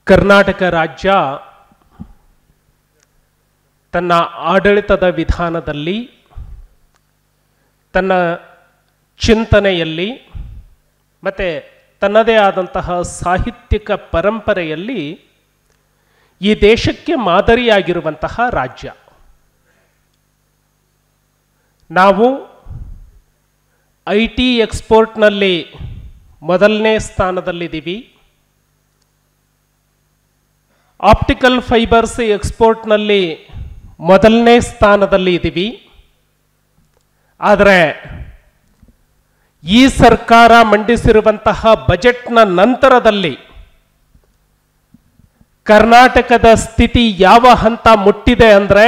ಕರ್ನಾಟಕ ರಾಜ್ಯ ತನ್ನ ಆಡಳಿತದ ವಿಧಾನದಲ್ಲಿ ತನ್ನ ಚಿಂತನೆಯಲ್ಲಿ ಮತ್ತು ತನ್ನದೇ ಆದಂತಹ ಸಾಹಿತ್ಯಿಕ ಪರಂಪರೆಯಲ್ಲಿ ಈ ದೇಶಕ್ಕೆ ಮಾದರಿಯಾಗಿರುವಂತಹ ರಾಜ್ಯ ನಾವು ಐ ಟಿ ಎಕ್ಸ್ಪೋರ್ಟ್ನಲ್ಲಿ ಮೊದಲನೇ ಸ್ಥಾನದಲ್ಲಿದ್ದೀವಿ ಆಪ್ಟಿಕಲ್ ಫೈಬರ್ಸ್ ಎಕ್ಸ್ಪೋರ್ಟ್ನಲ್ಲಿ ಮೊದಲನೇ ಸ್ಥಾನದಲ್ಲಿ ಇದ್ದೀವಿ ಆದರೆ ಈ ಸರ್ಕಾರ ಮಂಡಿಸಿರುವಂತಹ ಬಜೆಟ್ನ ನಂತರದಲ್ಲಿ ಕರ್ನಾಟಕದ ಸ್ಥಿತಿ ಯಾವ ಹಂತ ಮುಟ್ಟಿದೆ ಅಂದರೆ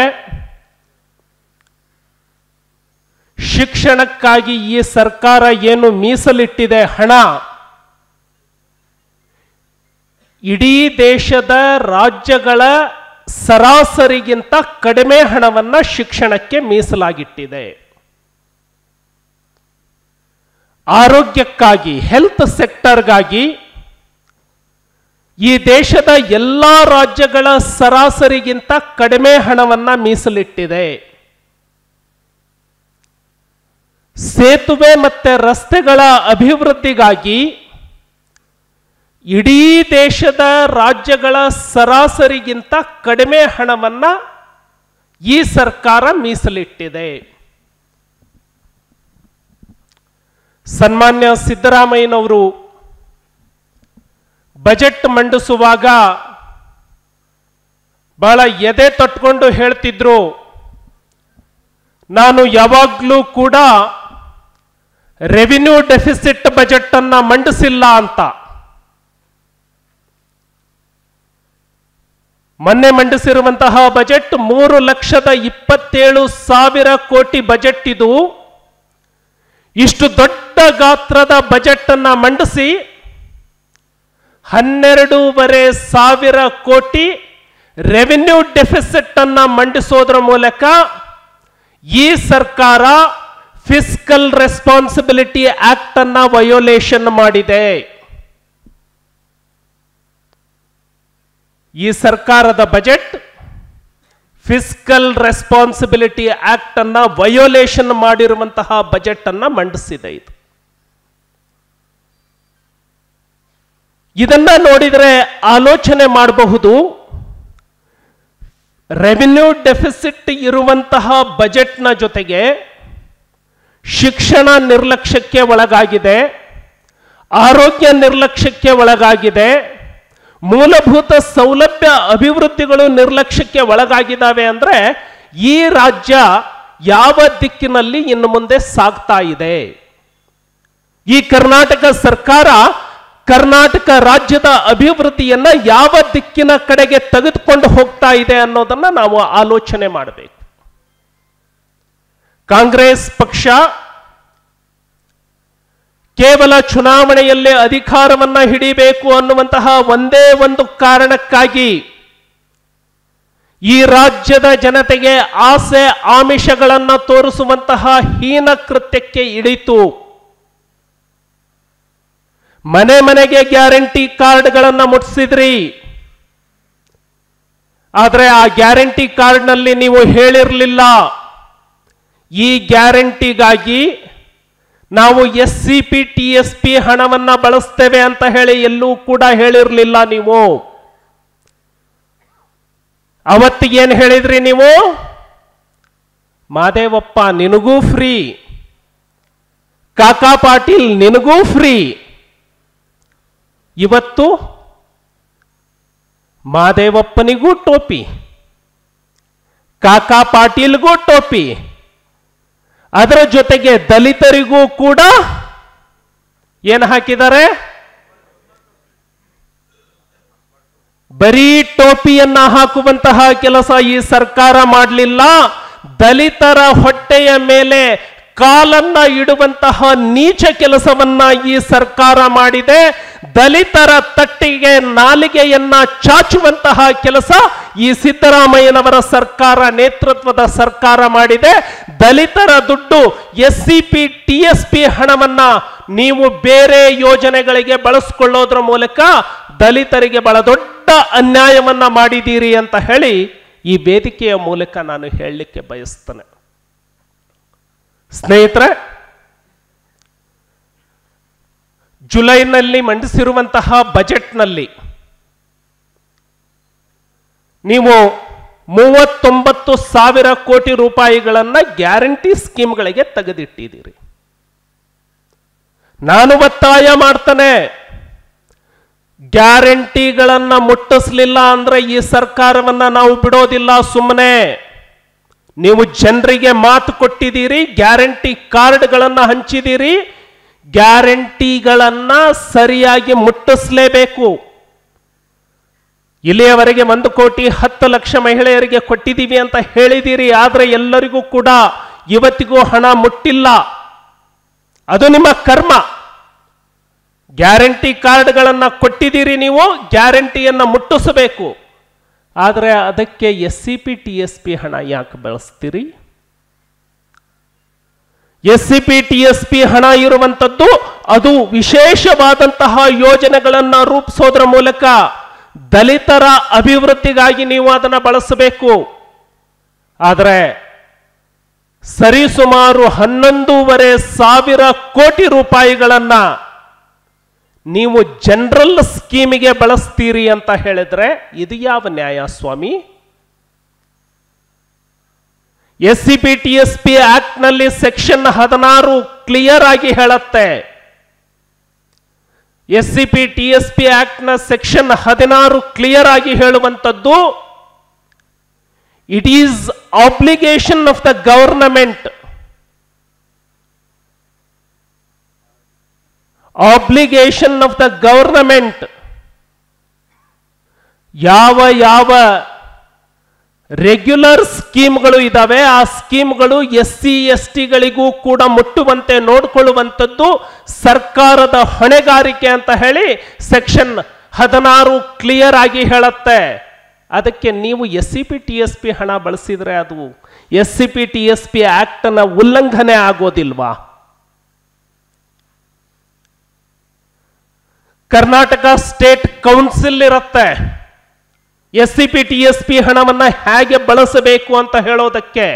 ಶಿಕ್ಷಣಕ್ಕಾಗಿ ಈ ಸರ್ಕಾರ ಏನು ಮೀಸಲಿಟ್ಟಿದೆ ಹಣ ಇಡೀ ದೇಶದ ರಾಜ್ಯಗಳ ಸರಾಸರಿಗಿಂತ ಕಡಿಮೆ ಹಣವನ್ನ ಶಿಕ್ಷಣಕ್ಕೆ ಮೀಸಲಾಗಿಟ್ಟಿದೆ ಆರೋಗ್ಯಕ್ಕಾಗಿ ಹೆಲ್ತ್ ಸೆಕ್ಟರ್ಗಾಗಿ ಈ ದೇಶದ ಎಲ್ಲ ರಾಜ್ಯಗಳ ಸರಾಸರಿಗಿಂತ ಕಡಿಮೆ ಹಣವನ್ನ ಮೀಸಲಿಟ್ಟಿದೆ ಸೇತುವೆ ಮತ್ತೆ ರಸ್ತೆಗಳ ಅಭಿವೃದ್ಧಿಗಾಗಿ ಇಡೀ ದೇಶದ ರಾಜ್ಯಗಳ ಸರಾಸರಿಗಿಂತ ಕಡಿಮೆ ಹಣವನ್ನ ಈ ಸರ್ಕಾರ ಮೀಸಲಿಟ್ಟಿದೆ ಸನ್ಮಾನ್ಯ ಸಿದ್ದರಾಮಯ್ಯನವರು ಬಜೆಟ್ ಮಂಡಿಸುವಾಗ ಬಹಳ ಎದೆ ತಟ್ಕೊಂಡು ಹೇಳ್ತಿದ್ರು ನಾನು ಯಾವಾಗಲೂ ಕೂಡ ರೆವಿನ್ಯೂ ಡೆಫಿಸಿಟ್ ಬಜೆಟ್ ಅನ್ನ ಮಂಡಿಸಿಲ್ಲ ಅಂತ ಮೊನ್ನೆ ಮಂಡಿಸಿರುವಂತಹ ಬಜೆಟ್ ಮೂರು ಲಕ್ಷದ ಇಪ್ಪತ್ತೇಳು ಸಾವಿರ ಕೋಟಿ ಬಜೆಟ್ ಇದು ಇಷ್ಟು ದೊಡ್ಡ ಗಾತ್ರದ ಬಜೆಟ್ ಅನ್ನ ಮಂಡಿಸಿ ಹನ್ನೆರಡೂವರೆ ಸಾವಿರ ಕೋಟಿ ರೆವಿನ್ಯೂ ಡೆಫಿಸಿಟ್ ಅನ್ನ ಮಂಡಿಸೋದ್ರ ಮೂಲಕ ಈ ಸರ್ಕಾರ ಫಿಸ್ಕಲ್ ರೆಸ್ಪಾನ್ಸಿಬಿಲಿಟಿ ಆಕ್ಟ್ ಅನ್ನ ವಯೋಲೇಷನ್ ಮಾಡಿದೆ ಈ ಸರ್ಕಾರದ ಬಜೆಟ್ ಫಿಸ್ಕಲ್ ರೆಸ್ಪಾನ್ಸಿಬಿಲಿಟಿ ಆಕ್ಟ್ ಅನ್ನ ವಯೋಲೇಷನ್ ಮಾಡಿರುವಂತಹ ಬಜೆಟ್ ಅನ್ನ ಮಂಡಿಸಿದೆ ಇದು ಇದನ್ನ ನೋಡಿದರೆ ಆಲೋಚನೆ ಮಾಡಬಹುದು ರೆವಿನ್ಯೂ ಡೆಫಿಸಿಟ್ ಇರುವಂತಹ ಬಜೆಟ್ನ ಜೊತೆಗೆ ಶಿಕ್ಷಣ ನಿರ್ಲಕ್ಷ್ಯಕ್ಕೆ ಒಳಗಾಗಿದೆ ಆರೋಗ್ಯ ನಿರ್ಲಕ್ಷ್ಯಕ್ಕೆ ಒಳಗಾಗಿದೆ ಮೂಲಭೂತ ಸೌಲಭ್ಯ ಅಭಿವೃದ್ಧಿಗಳು ನಿರ್ಲಕ್ಷ್ಯಕ್ಕೆ ಒಳಗಾಗಿದ್ದಾವೆ ಅಂದ್ರೆ ಈ ರಾಜ್ಯ ಯಾವ ದಿಕ್ಕಿನಲ್ಲಿ ಇನ್ನು ಮುಂದೆ ಸಾಗ್ತಾ ಇದೆ ಈ ಕರ್ನಾಟಕ ಸರ್ಕಾರ ಕರ್ನಾಟಕ ರಾಜ್ಯದ ಅಭಿವೃದ್ಧಿಯನ್ನ ಯಾವ ದಿಕ್ಕಿನ ಕಡೆಗೆ ತೆಗೆದುಕೊಂಡು ಹೋಗ್ತಾ ಇದೆ ಅನ್ನೋದನ್ನ ನಾವು ಆಲೋಚನೆ ಮಾಡಬೇಕು ಕಾಂಗ್ರೆಸ್ ಪಕ್ಷ ಕೇವಲ ಚುನಾವಣೆಯಲ್ಲೇ ಅಧಿಕಾರವನ್ನ ಹಿಡಿಬೇಕು ಅನ್ನುವಂತಹ ಒಂದೇ ಒಂದು ಕಾರಣಕ್ಕಾಗಿ ಈ ರಾಜ್ಯದ ಜನತೆಗೆ ಆಸೆ ಆಮಿಷಗಳನ್ನ ತೋರಿಸುವಂತಹ ಹೀನ ಕೃತ್ಯಕ್ಕೆ ಇಳಿತು ಮನೆ ಮನೆಗೆ ಗ್ಯಾರಂಟಿ ಕಾರ್ಡ್ಗಳನ್ನ ಮುಟ್ಟಿಸಿದ್ರಿ ಆದರೆ ಆ ಗ್ಯಾರಂಟಿ ಕಾರ್ಡ್ನಲ್ಲಿ ನೀವು ಹೇಳಿರಲಿಲ್ಲ ಈ ಗ್ಯಾರಂಟಿಗಾಗಿ ನಾವು S C P T S P ಹಣವನ್ನ ಬಳಸ್ತೇವೆ ಅಂತ ಹೇಳಿ ಎಲ್ಲೂ ಕೂಡ ಹೇಳಿರಲಿಲ್ಲ ನೀವು ಅವತ್ತಿಗೇನು ಹೇಳಿದ್ರಿ ನೀವು ಮಾದೇವಪ್ಪ ನಿನಗೂ ಫ್ರೀ ಕಾಕಾ ಪಾಟೀಲ್ ನಿನಗೂ ಫ್ರೀ ಇವತ್ತು ಮಾದೇವಪ್ಪನಿಗೂ ಟೋಪಿ ಕಾಕಾ ಪಾಟೀಲ್ಗೂ ಟೋಪಿ ಅದರ ಜೊತೆಗೆ ದಲಿತರಿಗೂ ಕೂಡ ಏನು ಹಾಕಿದ್ದಾರೆ ಬರೀ ಟೋಪಿಯನ್ನ ಹಾಕುವಂತಹ ಕೆಲಸ ಈ ಸರ್ಕಾರ ಮಾಡಲಿಲ್ಲ ದಲಿತರ ಹೊಟ್ಟೆಯ ಮೇಲೆ ಕಾಲನ್ನ ಇಡುವಂತಹ ನೀಚ ಕೆಲಸವನ್ನ ಈ ಸರ್ಕಾರ ಮಾಡಿದೆ ದಲಿತರ ತಟ್ಟಿಗೆ ನಾಲಿಗೆಯನ್ನ ಚಾಚುವಂತಹ ಕೆಲಸ ಈ ಸಿದ್ದರಾಮಯ್ಯನವರ ಸರ್ಕಾರ ನೇತೃತ್ವದ ಸರ್ಕಾರ ಮಾಡಿದೆ ದಲಿತರ ದುಡ್ಡು S C P T S P ಹಣವನ್ನ ನೀವು ಬೇರೆ ಯೋಜನೆಗಳಿಗೆ ಬಳಸ್ಕೊಳ್ಳೋದ್ರ ಮೂಲಕ ದಲಿತರಿಗೆ ಬಹಳ ದೊಡ್ಡ ಅನ್ಯಾಯವನ್ನ ಮಾಡಿದ್ದೀರಿ ಅಂತ ಹೇಳಿ ಈ ವೇದಿಕೆಯ ಮೂಲಕ ನಾನು ಹೇಳಲಿಕ್ಕೆ ಬಯಸ್ತೇನೆ ಸ್ನೇಹಿತರೆ ಜುಲೈನಲ್ಲಿ ಮಂಡಿಸಿರುವಂತಹ ಬಜೆಟ್ನಲ್ಲಿ ನೀವು ಮೂವತ್ತೊಂಬತ್ತು ಸಾವಿರ ಕೋಟಿ ರೂಪಾಯಿಗಳನ್ನ ಗ್ಯಾರಂಟಿ ಸ್ಕೀಮ್ಗಳಿಗೆ ತೆಗೆದಿಟ್ಟಿದ್ದೀರಿ ನಾನು ಒತ್ತಾಯ ಮಾಡ್ತಾನೆ ಗ್ಯಾರಂಟಿಗಳನ್ನ ಮುಟ್ಟಿಸ್ಲಿಲ್ಲ ಅಂದ್ರೆ ಈ ಸರ್ಕಾರವನ್ನ ನಾವು ಬಿಡೋದಿಲ್ಲ ಸುಮ್ಮನೆ ನೀವು ಜನರಿಗೆ ಮಾತು ಕೊಟ್ಟಿದ್ದೀರಿ ಗ್ಯಾರಂಟಿ ಕಾರ್ಡ್ಗಳನ್ನ ಹಂಚಿದ್ದೀರಿ ಗ್ಯಾರಂಟಿಗಳನ್ನ ಸರಿಯಾಗಿ ಮುಟ್ಟಿಸ್ಲೇಬೇಕು ಇಲ್ಲಿಯವರೆಗೆ ಒಂದು ಕೋಟಿ ಹತ್ತು ಲಕ್ಷ ಮಹಿಳೆಯರಿಗೆ ಕೊಟ್ಟಿದ್ದೀವಿ ಅಂತ ಹೇಳಿದ್ದೀರಿ ಆದರೆ ಎಲ್ಲರಿಗೂ ಕೂಡ ಇವತ್ತಿಗೂ ಹಣ ಮುಟ್ಟಿಲ್ಲ ಅದು ನಿಮ್ಮ ಕರ್ಮ ಗ್ಯಾರಂಟಿ ಕಾರ್ಡ್ಗಳನ್ನು ಕೊಟ್ಟಿದ್ದೀರಿ ನೀವು ಗ್ಯಾರಂಟಿಯನ್ನು ಮುಟ್ಟಿಸಬೇಕು ಆದರೆ ಅದಕ್ಕೆ S C P T S P ಹಣ ಯಾಕೆ ಬಳಸ್ತೀರಿ S C P T S P ಹಣ ಇರುವಂಥದ್ದು ಅದು ವಿಶೇಷವಾದಂತಹ ಯೋಜನೆಗಳನ್ನು ರೂಪಿಸೋದ್ರ ಮೂಲಕ ದಲಿತರ ಅಭಿವೃದ್ಧಿಗಾಗಿ ನೀವು ಅದನ್ನು ಬಳಸಬೇಕು ಆದರೆ ಸರಿಸುಮಾರು ಹನ್ನೊಂದೂವರೆ ಸಾವಿರ ಕೋಟಿ ರೂಪಾಯಿಗಳನ್ನ ನೀವು ಜನರಲ್ ಸ್ಕೀಮಿಗೆ ಬಳಸ್ತೀರಿ ಅಂತ ಹೇಳಿದ್ರೆ ಇದು ಯಾವ ನ್ಯಾಯ ಸ್ವಾಮಿ S C P T S P act ನಲ್ಲಿ ಸೆಕ್ಷನ್ ಹದಿನಾರು ಕ್ಲಿಯರ್ ಆಗಿ ಹೇಳುತ್ತೆ S C P T S P act ನ ಸೆಕ್ಷನ್ ಹದಿನಾರು ಕ್ಲಿಯರ್ ಆಗಿ ಹೇಳುವಂಥದ್ದು it is obligation of the government obligation of the government ಯಾವ ಯಾವ ರೆಗ್ಯುಲರ್ ಸ್ಕೀಮ್ಗಳು ಇದಾವೆ ಆ ಸ್ಕೀಮ್ಗಳು ಎಸ್ ಸಿ ಎಸ್ ಟಿಗಳಿಗೂ ಕೂಡ ಮುಟ್ಟುವಂತೆ ನೋಡಿಕೊಳ್ಳುವಂಥದ್ದು ಸರ್ಕಾರದ ಹೊಣೆಗಾರಿಕೆ ಅಂತ ಹೇಳಿ ಸೆಕ್ಷನ್ ಹದಿನಾರು ಕ್ಲಿಯರ್ ಆಗಿ ಹೇಳುತ್ತೆ ಅದಕ್ಕೆ ನೀವು S C P T S P ಹಣ ಬಳಸಿದ್ರೆ ಅದು S C P T S P ಆಕ್ಟ್ನ ಉಲ್ಲಂಘನೆ ಆಗೋದಿಲ್ವಾ ಕರ್ನಾಟಕ ಸ್ಟೇಟ್ ಕೌನ್ಸಿಲ್ ಇರುತ್ತೆ S C P T S P ಹಣವನ್ನ ಹೇಗೆ ಬಳಸಬೇಕು ಅಂತ ಹೇಳೋದಕ್ಕೆ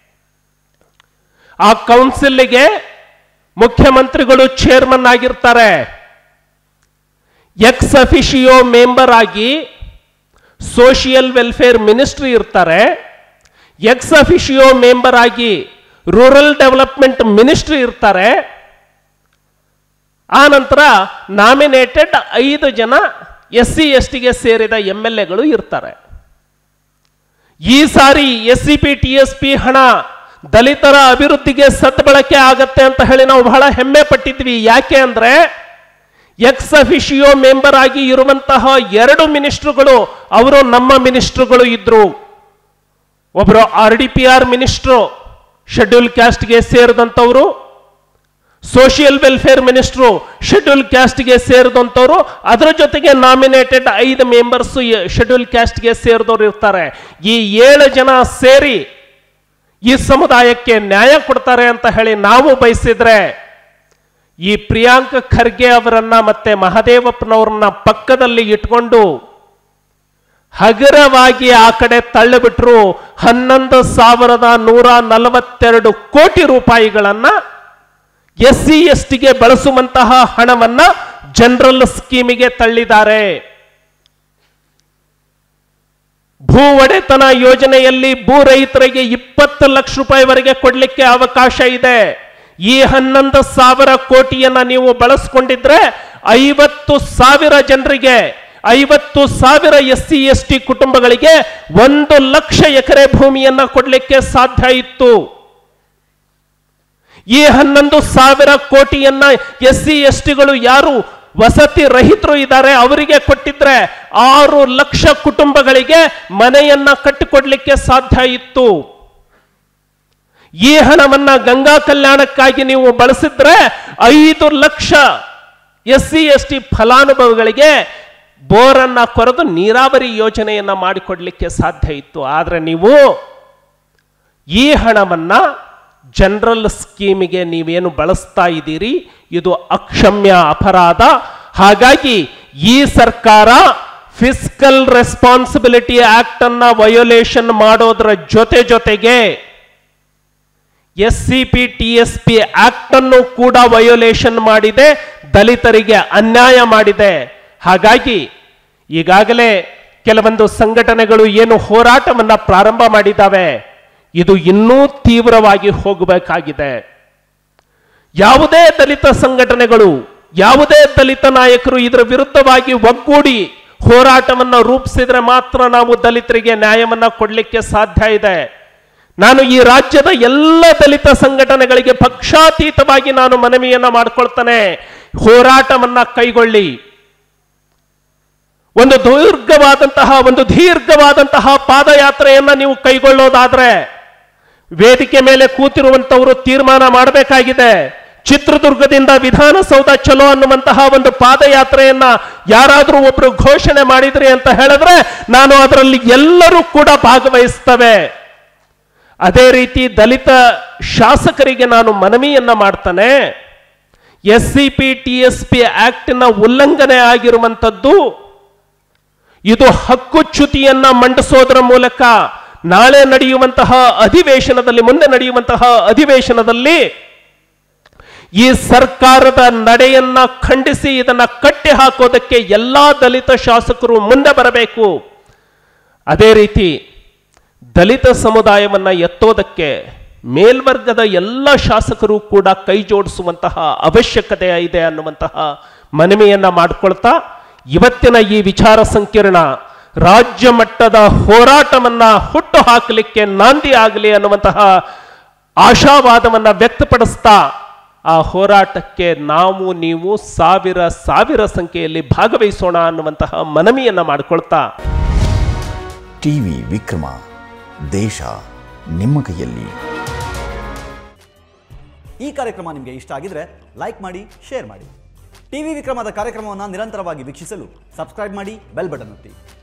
ಆ ಕೌನ್ಸಿಲ್ಗೆ ಮುಖ್ಯಮಂತ್ರಿಗಳು ಚೇರ್ಮನ್ ಆಗಿರ್ತಾರೆ ಎಕ್ಸ್ ಅಫಿಷಿಯೋ ಮೆಂಬರ್ ಆಗಿ ಸೋಷಿಯಲ್ ವೆಲ್ಫೇರ್ ಮಿನಿಸ್ಟ್ರಿ ಇರ್ತಾರೆ ಎಕ್ಸ್ ಅಫಿಷಿಯೋ ಮೆಂಬರ್ ಆಗಿ ರೂರಲ್ ಡೆವಲಪ್ಮೆಂಟ್ ಮಿನಿಸ್ಟ್ರಿ ಇರ್ತಾರೆ ಆ ನಂತರ ನಾಮಿನೇಟೆಡ್ ಐದು ಜನ ಎಸ್ ಸಿ ಎಸ್ ಟಿಗೆ ಸೇರಿದ ಎಂ ಎಲ್ ಎಗಳು ಇರ್ತಾರೆ ಈ ಸಾರಿ S C P T S P ಹಣ ದಲಿತರ ಅಭಿವೃದ್ಧಿಗೆ ಸದ್ಬಳಕೆ ಆಗತ್ತೆ ಅಂತ ಹೇಳಿ ನಾವು ಬಹಳ ಹೆಮ್ಮೆ ಪಟ್ಟಿದ್ವಿ ಯಾಕೆ ಅಂದ್ರೆ ಎಕ್ಸ್ ಅಫಿಷಿಯೋ ಮೆಂಬರ್ ಆಗಿ ಇರುವಂತಹ ಎರಡು ಮಿನಿಸ್ಟ್ರುಗಳು ಅವರು ನಮ್ಮ ಮಿನಿಸ್ಟ್ರುಗಳು ಇದ್ರು ಒಬ್ಬರು R D P R minister schedule ಕ್ಯಾಸ್ಟ್ಗೆ ಸೇರಿದಂಥವರು ಸೋಷಿಯಲ್ ವೆಲ್ಫೇರ್ ಮಿನಿಸ್ಟ್ರು ಶೆಡ್ಯೂಲ್ ಕ್ಯಾಸ್ಟ್ಗೆ ಸೇರಿದಂಥವ್ರು ಅದರ ಜೊತೆಗೆ ನಾಮಿನೇಟೆಡ್ ಐದು ಮೆಂಬರ್ಸ್ ಶೆಡ್ಯೂಲ್ ಕ್ಯಾಸ್ಟ್ಗೆ ಸೇರಿದವರು ಇರ್ತಾರೆ ಈ ಏಳು ಜನ ಸೇರಿ ಈ ಸಮುದಾಯಕ್ಕೆ ನ್ಯಾಯ ಕೊಡ್ತಾರೆ ಅಂತ ಹೇಳಿ ನಾವು ಬಯಸಿದ್ರೆ ಈ ಪ್ರಿಯಾಂಕ್ ಖರ್ಗೆ ಅವರನ್ನ ಮತ್ತೆ ಮಹದೇವಪ್ಪನವ್ರನ್ನ ಪಕ್ಕದಲ್ಲಿ ಇಟ್ಕೊಂಡು ಹಗುರವಾಗಿ ಆ ಕಡೆ ತಳ್ಳಿಬಿಟ್ರು ಹನ್ನೊಂದು ಸಾವಿರದ ನೂರ ನಲವತ್ತೆರಡು ಕೋಟಿ ರೂಪಾಯಿಗಳನ್ನ ಎಸ್ ಸಿ ಎಸ್ ಟಿಗೆ ಬಳಸುವಂತಹ ಹಣವನ್ನ ಜನರಲ್ ಸ್ಕೀಮಿಗೆ ತಳ್ಳಿದ್ದಾರೆ ಭೂ ಒಡೆತನ ಯೋಜನೆಯಲ್ಲಿ ಭೂ ರೈತರಿಗೆ ಇಪ್ಪತ್ತು ಲಕ್ಷ ರೂಪಾಯಿವರೆಗೆ ಕೊಡ್ಲಿಕ್ಕೆ ಅವಕಾಶ ಇದೆ ಈ ಹನ್ನೊಂದು ಸಾವಿರ ಕೋಟಿಯನ್ನ ನೀವು ಬಳಸ್ಕೊಂಡಿದ್ರೆ ಐವತ್ತು ಸಾವಿರ ಜನರಿಗೆ ಐವತ್ತು ಸಾವಿರ ಎಸ್ ಸಿ ಎಸ್ ಟಿ ಕುಟುಂಬಗಳಿಗೆ ಒಂದು ಲಕ್ಷ ಎಕರೆ ಭೂಮಿಯನ್ನ ಕೊಡ್ಲಿಕ್ಕೆ ಸಾಧ್ಯ ಇತ್ತು ಈ ಹನ್ನೊಂದು ಸಾವಿರ ಕೋಟಿಯನ್ನ ಎಸ್ ಸಿ ಎಸ್ ಟಿಗಳು ಯಾರು ವಸತಿ ರಹಿತರು ಇದ್ದಾರೆ ಅವರಿಗೆ ಕೊಟ್ಟಿದ್ರೆ ಆರು ಲಕ್ಷ ಕುಟುಂಬಗಳಿಗೆ ಮನೆಯನ್ನ ಕಟ್ಟಿಕೊಡ್ಲಿಕ್ಕೆ ಸಾಧ್ಯ ಇತ್ತು ಈ ಹಣವನ್ನ ಗಂಗಾ ಕಲ್ಯಾಣಕ್ಕಾಗಿ ನೀವು ಬಳಸಿದ್ರೆ ಐದು lakh S C S T ಫಲಾನುಭವಿಗಳಿಗೆ ಬೋರನ್ನ ಕೊರೆದು ನೀರಾವರಿ ಯೋಜನೆಯನ್ನ ಮಾಡಿಕೊಡ್ಲಿಕ್ಕೆ ಸಾಧ್ಯ ಇತ್ತು ಆದ್ರೆ ನೀವು ಈ ಹಣವನ್ನ ಜನರಲ್ ಸ್ಕೀಮಿಗೆ ನೀವೇನು ಬಳಸ್ತಾ ಇದ್ದೀರಿ ಇದು ಅಕ್ಷಮ್ಯ ಅಪರಾಧ ಹಾಗಾಗಿ ಈ ಸರ್ಕಾರ ಫಿಸ್ಕಲ್ ರೆಸ್ಪಾನ್ಸಿಬಿಲಿಟಿ ಆಕ್ಟ್ ಅನ್ನ ವಯೋಲೇಷನ್ ಮಾಡೋದ್ರ ಜೊತೆ ಜೊತೆಗೆ S C P T S P act ಅನ್ನು ಕೂಡ ವಯೋಲೇಷನ್ ಮಾಡಿದೆ ದಲಿತರಿಗೆ ಅನ್ಯಾಯ ಮಾಡಿದೆ ಹಾಗಾಗಿ ಈಗಾಗಲೇ ಕೆಲವೊಂದು ಸಂಘಟನೆಗಳು ಏನು ಹೋರಾಟವನ್ನ ಪ್ರಾರಂಭ ಮಾಡಿದ್ದಾವೆ ಇದು ಇನ್ನೂ ತೀವ್ರವಾಗಿ ಹೋಗಬೇಕಾಗಿದೆ ಯಾವುದೇ ದಲಿತ ಸಂಘಟನೆಗಳು ಯಾವುದೇ ದಲಿತ ನಾಯಕರು ಇದರ ವಿರುದ್ಧವಾಗಿ ಒಗ್ಗೂಡಿ ಹೋರಾಟವನ್ನ ರೂಪಿಸಿದ್ರೆ ಮಾತ್ರ ನಾವು ದಲಿತರಿಗೆ ನ್ಯಾಯವನ್ನ ಕೊಡಲಿಕ್ಕೆ ಸಾಧ್ಯ ಇದೆ ನಾನು ಈ ರಾಜ್ಯದ ಎಲ್ಲ ದಲಿತ ಸಂಘಟನೆಗಳಿಗೆ ಪಕ್ಷಾತೀತವಾಗಿ ನಾನು ಮನವಿಯನ್ನ ಮಾಡ್ಕೊಳ್ತಾನೆ ಹೋರಾಟವನ್ನ ಕೈಗೊಳ್ಳಿ ಒಂದು ದೀರ್ಘವಾದಂತಹ ಒಂದು ದೀರ್ಘವಾದಂತಹ ಪಾದಯಾತ್ರೆಯನ್ನ ನೀವು ಕೈಗೊಳ್ಳೋದಾದ್ರೆ ವೇದಿಕೆ ಮೇಲೆ ಕೂತಿರುವಂತವರು ತೀರ್ಮಾನ ಮಾಡಬೇಕಾಗಿದೆ ಚಿತ್ರದುರ್ಗದಿಂದ ವಿಧಾನಸೌಧ ಚಲೋ ಅನ್ನುವಂತಹ ಒಂದು ಪಾದಯಾತ್ರೆಯನ್ನ ಯಾರಾದರೂ ಒಬ್ರು ಘೋಷಣೆ ಮಾಡಿದ್ರಿ ಅಂತ ಹೇಳಿದ್ರೆ ನಾನು ಅದರಲ್ಲಿ ಎಲ್ಲರೂ ಕೂಡ ಭಾಗವಹಿಸ್ತವೆ ಅದೇ ರೀತಿ ದಲಿತ ಶಾಸಕರಿಗೆ ನಾನು ಮನವಿಯನ್ನ ಮಾಡ್ತಾನೆ S C P T S P ಆಕ್ಟಿನ ಉಲ್ಲಂಘನೆ ಆಗಿರುವಂಥದ್ದು ಇದು ಹಕ್ಕುಚ್ಯುತಿಯನ್ನ ಮಂಡಿಸೋದರ ಮೂಲಕ ನಾಳೆ ನಡೆಯುವಂತಹ ಅಧಿವೇಶನದಲ್ಲಿ ಮುಂದೆ ನಡೆಯುವಂತಹ ಅಧಿವೇಶನದಲ್ಲಿ ಈ ಸರ್ಕಾರದ ನಡೆಯನ್ನ ಖಂಡಿಸಿ ಇದನ್ನ ಕಟ್ಟಿ ಹಾಕೋದಕ್ಕೆ ಎಲ್ಲಾ ದಲಿತ ಶಾಸಕರು ಮುಂದೆ ಬರಬೇಕು ಅದೇ ರೀತಿ ದಲಿತ ಸಮುದಾಯವನ್ನ ಎತ್ತೋದಕ್ಕೆ ಮೇಲ್ವರ್ಗದ ಎಲ್ಲ ಶಾಸಕರು ಕೂಡ ಕೈ ಜೋಡಿಸುವಂತಹ ಅವಶ್ಯಕತೆ ಇದೆ ಅನ್ನುವಂತಹ ಮನವಿಯನ್ನ ಮಾಡಿಕೊಳ್ತಾ ಇವತ್ತಿನ ಈ ವಿಚಾರ ಸಂಕಿರಣ ರಾಜ್ಯ ಮಟ್ಟದ ಹೋರಾಟವನ್ನ ಹುಟ್ಟು ಹಾಕಲಿಕ್ಕೆ ನಾಂದಿ ಆಗಲಿ ಅನ್ನುವಂತಹ ಆಶಾವಾದವನ್ನ ವ್ಯಕ್ತಪಡಿಸ್ತಾ ಆ ಹೋರಾಟಕ್ಕೆ ನಾವು ನೀವು ಸಾವಿರ ಸಾವಿರ ಸಂಖ್ಯೆಯಲ್ಲಿ ಭಾಗವಹಿಸೋಣ ಅನ್ನುವಂತಹ ಮನವಿಯನ್ನ ಮಾಡಿಕೊಳ್ತಾ ಟಿವಿ ವಿಕ್ರಮ ದೇಶ ನಿಮ್ಮ ಕೈಯಲ್ಲಿ ಈ ಕಾರ್ಯಕ್ರಮ ನಿಮಗೆ ಇಷ್ಟ ಆಗಿದ್ರೆ ಲೈಕ್ ಮಾಡಿ ಶೇರ್ ಮಾಡಿ ಟಿವಿ ವಿಕ್ರಮದ ಕಾರ್ಯಕ್ರಮವನ್ನು ನಿರಂತರವಾಗಿ ವೀಕ್ಷಿಸಲು ಸಬ್ಸ್ಕ್ರೈಬ್ ಮಾಡಿ ಬೆಲ್ ಬಟನ್ ಒತ್ತಿ